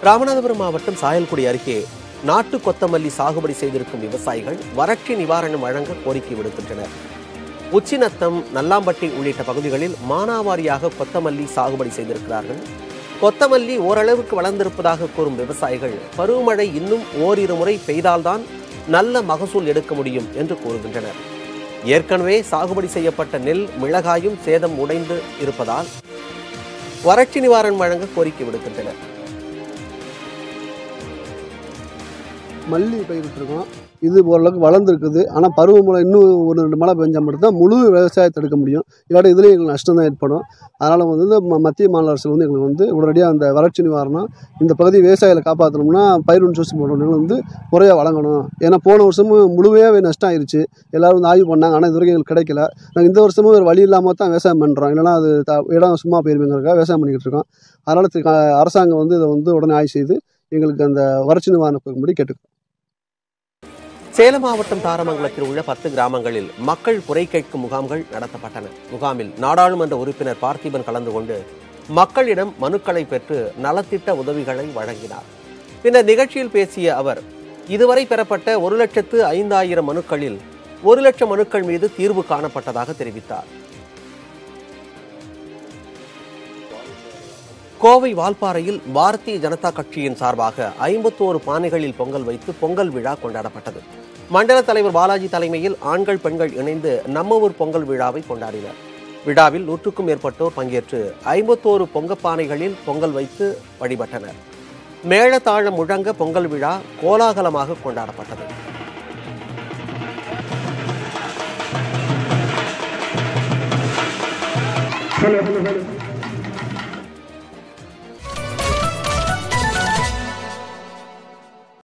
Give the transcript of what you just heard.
ராமநாதபுரம் மாவட்டம் சாயல்குடி அருகே நாட்டு கொத்தமல்லி சாகுபடி செய்திருக்கும் விவசாயிகள் வறட்சி நிவாரணம் வழங்க கோரிக்கை விடுக்கின்றனர் உச்சிநத்தம் நல்லாம்பட்டி உள்ளிட்ட பகுதிகளில் மானாவாரியாக கொத்தமல்லி சாகுபடி செய்திருக்கிறார்கள் கொத்தமல்லி ஓரளவுக்கு வளர்ந்திருப்பதாக கூறும் விவசாயிகள் பருவமழை இன்னும் ஓரிரு முறை பெய்தால்தான் நல்ல மகசூல் எடுக்க முடியும் என்று கூறுகின்றனர் ஏற்கனவே சாகுபடி செய்யப்பட்ட நெல் மிளகாயும் சேதம் உடைந்து இருப்பதால் வறட்சி நிவாரணம் வழங்க கோரிக்கை விடுக்கின்றனர் மல்லி பயிரிட்டிருக்கோம் இது ஓரளவுக்கு வளர்ந்துருக்குது ஆனால் பருவமழை இன்னும் ஒரு ரெண்டு மழை பெஞ்சால் மட்டும்தான் முழு விவசாயத்தை எடுக்க முடியும் இல்லாட்டி இதுலேயும் எங்களுக்கு நஷ்டம் தான் ஏற்படும் அதனால் வந்து இந்த ம- மத்திய மாநில அரசு வந்து எங்களுக்கு வந்து உடனடியாக அந்த வறட்சி நிவாரணம் இந்த பகுதி விவசாயிகளை காப்பாற்றணும்னா பயிர் இன்சூரன்ஸ் போடுறவங்க வந்து முறையாக வழங்கணும் ஏன்னா போன வருஷமும் முழுமையாகவே நஷ்டம் ஆயிருச்சு எல்லாரும் வந்து ஆய்வு பண்ணாங்க ஆனால் இது வரைக்கும் எங்களுக்கு கிடைக்கல நாங்கள் இந்த வருஷமும் வேறு வழி இல்லாமல் தான் விவசாயம் பண்ணுறோம் இல்லைன்னா அது த- இடம் சும்மா போயிருமேங்கிறதுக்காக விவசாயம் பண்ணிக்கிட்டு இருக்கோம் அதனால் அரசாங்கம் வந்து இதை வந்து உடனே ஆய்வு செய்து எங்களுக்கு அந்த வறட்சி நிவாரணம் கொடுக்கும்படி கேட்டுக்கிறோம் சேலம் மாவட்டம் தாரமங்கலத்தில் உள்ள பத்து கிராமங்களில் மக்கள் குறை கேட்கும் முகாம்கள் நடத்தப்பட்டன முகாமில் நாடாளுமன்ற உறுப்பினர் பார்த்திபன் கலந்து கொண்டு மக்களிடம் மனுக்களை பெற்று நலத்திட்ட உதவிகளை வழங்கினார் பின்னர் நிகழ்ச்சியில் பேசிய அவர் இதுவரை பெறப்பட்ட ஒரு லட்சத்து ஐந்தாயிரம் மனுக்களில் ஒரு லட்சம் மனுக்கள் மீது தீர்வு காணப்பட்டதாக தெரிவித்தார் கோவை வால்பாறையில் பாரதிய ஜனதா கட்சியின் சார்பாக ஐம்பத்தோரு பானைகளில் பொங்கல் வைத்து பொங்கல் விழா கொண்டாடப்பட்டது மண்டல தலைவர் பாலாஜி தலைமையில் ஆண்கள் பெண்கள் இணைந்து நம்ம ஊர் பொங்கல் விழாவை கொண்டாடினர் விழாவில் நூற்றுக்கும் மேற்பட்டோர் பங்கேற்று ஐம்பத்தோரு பொங்கப்பானைகளில் பொங்கல் வைத்து வழிபட்டனர் மேளதாளம் முழங்க பொங்கல் விழா கோலாகலமாக கொண்டாடப்பட்டது hello, hello, hello.